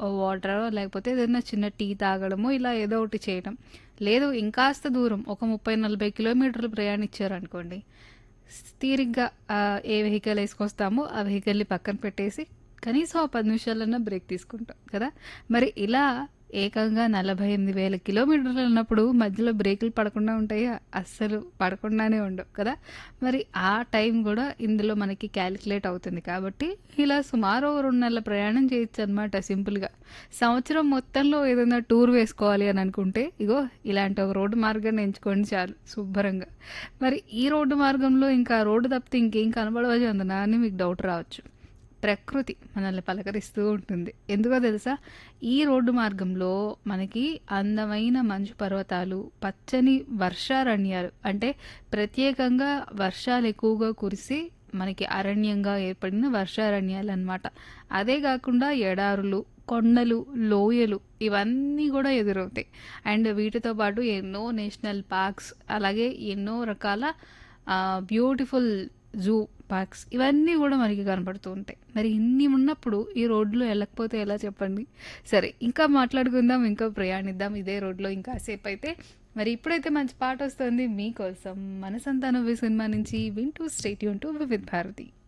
వాటరో లేకపోతే ఏదైనా చిన్న టీ తాగడమో ఇలా ఏదో ఒకటి చేయడం. లేదు ఇంకాస్త దూరం ఒక 30, 40 కిలోమీటర్లు ప్రయాణించారనుకోండి. స్ తీరిగ్గా ఆహ్, ఏ వెహికల్ ఏసుకొస్తామో ఆ వెహికల్‌ని పక్కన పెట్టేసి కనీసం ఆ 10 నిమిషాలన్నా బ్రేక్ తీసుకుంటాం కదా! మరి ఇలా ఏకంగా 48,000 కిలోమీటర్లు అన్నప్పుడు మధ్యలో బ్రేకులు పడకుండా ఉంటాయా? అస్సలు పడకుండానే ఉండవు కదా! మరి ఆ టైం గూడా ఇందులో మనకి కాలిక్యులేట్ అవుతుంది కాబట్టి ఇలా సుమారు ఓ 2 నెలల ప్రయాణం చేయొచ్చనమాట సింపుల్‌గా. సంవత్సరం మొత్తంలో ఏదైనా టూర్ వేసుకోవాలి అని అనుకుంటే ఇగో ఇలాంటి ఒక రోడ్డు మార్గాన్ని ఎంచుకోండి చాలు శుభ్రంగా. మరి ఈ రోడ్డు మార్గంలో ఇంకా రోడ్డు తప్పితే ఇంకేం కనబడవా చందన అని మీకు డౌట్ రావచ్చు. ప్రకృతి మనల్ని పలకరిస్తూ ఉంటుంది. ఎందుకో తెలుసా? ఈ రోడ్డు మార్గంలో మనకి అందమైన మంచు పర్వతాలు, పచ్చని వర్షారణ్యాలు అంటే ప్రత్యేకంగా వర్షాలు ఎక్కువగా కురిసి మనకి అరణ్యంగా ఏర్పడిన వర్షారణ్యాలనమాట. అదే గాకుండా ఎడారులు, కొండలు, లోయలు ఇవన్నీ గూడా ఎదురవుతాయి. అండ్ వీటితో పాటు ఎన్నో నేషనల్ పార్క్స్ అలాగే ఎన్నో రకాల ఆహ్, బ్యూటిఫుల్ జూ పార్క్స్ ఇవన్నీ గూడా మనకి కనపడుతూ ఉంటాయి. మరి ఇన్ని ఉన్నప్పుడు ఈ రోడ్‌లో ఎళ్ళకపోతే ఎలా చెప్పండి? సరే ఇంకా మాట్లాడుకుందాం, ఇంకా ప్రయాణిద్దాం ఇదే రోడ్‌లో ఇంకాసేపయితే. మరి ఇప్పుడైతే మంచి పాటొస్తుంది మీకోసం 'మనసంతా నువ్వే' సినిమా నుంచి వింటూ stay tune to Vividh Bharati.